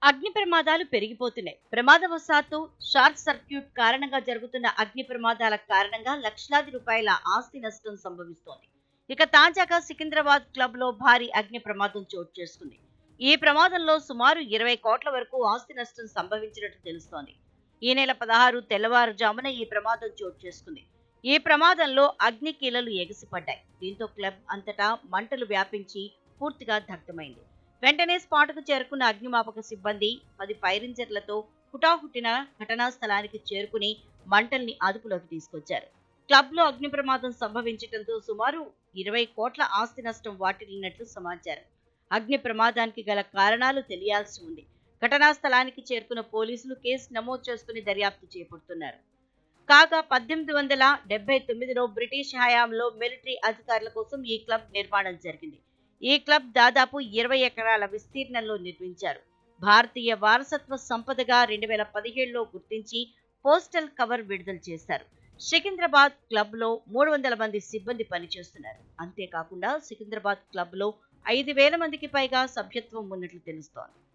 అగ్ని ప్రమాదాలు పెరిగిపోతున్నాయి ప్రమాదవశాత్తు షార్ట్ సర్క్యూట్ కారణంగా జరుగుతున్న అగ్ని ప్రమాదాల కారణంగా లక్షలాది రూపాయల ఆస్తి నష్టం సంభవిస్తోంది ఇక తాజాగా సికింద్రాబాద్ క్లబ్ లో భారీ అగ్ని ప్రమాదం చోటు చేసుకుంది ఈ ప్రమాదంలో సుమారు ఇరవై కోట్ల వరకు ఆస్తి నష్టం సంభవించినట్టు తెలుస్తోంది ఈ నెల పదహారు తెల్లవారుజామున ఈ ప్రమాదం చోటు చేసుకుంది ఈ ప్రమాదంలో అగ్ని కీలలు ఎగిసిపడ్డాయి దీంతో క్లబ్ అంతటా మంటలు వ్యాపించి పూర్తిగా దగ్ధమైంది వెంటనే స్పాట్కు చేరుకున్న అగ్నిమాపక సిబ్బంది పది ఫైర్ ఇంజన్లతో హుటాహుటిన ఘటనా స్థలానికి చేరుకుని మంటల్ని అదుపులోకి తీసుకొచ్చారు క్లబ్ లో అగ్ని ప్రమాదం సంభవించడంతో సుమారు ఇరవై కోట్ల ఆస్తి నష్టం వాటిల్లినట్లు సమాచారం అగ్ని ప్రమాదానికి గల కారణాలు తెలియాల్సి ఉంది ఘటనా స్థలానికి చేరుకున్న పోలీసులు కేసు నమోదు చేసుకుని దర్యాప్తు చేపడుతున్నారు కాగా పద్దెనిమిది వందల డెబ్బై తొమ్మిదిలో బ్రిటిష్ హయాంలో మిలిటరీ అధికారుల కోసం ఈ క్లబ్ నిర్మాణం జరిగింది ఈ క్లబ్ దాదాపు ఇరవై ఎకరాల విస్తీర్ణంలో నిర్మించారు భారతీయ వారసత్వ సంపదగా రెండు వేల పదిహేడులో గుర్తించి పోస్టల్ కవర్ విడుదల చేశారు సికింద్రాబాద్ క్లబ్ లో మూడు వందల మంది సిబ్బంది పనిచేస్తున్నారు అంతేకాకుండా సికింద్రాబాద్ క్లబ్ లో ఐదు వేల మందికి పైగా సభ్యత్వం ఉన్నట్లు తెలుస్తోంది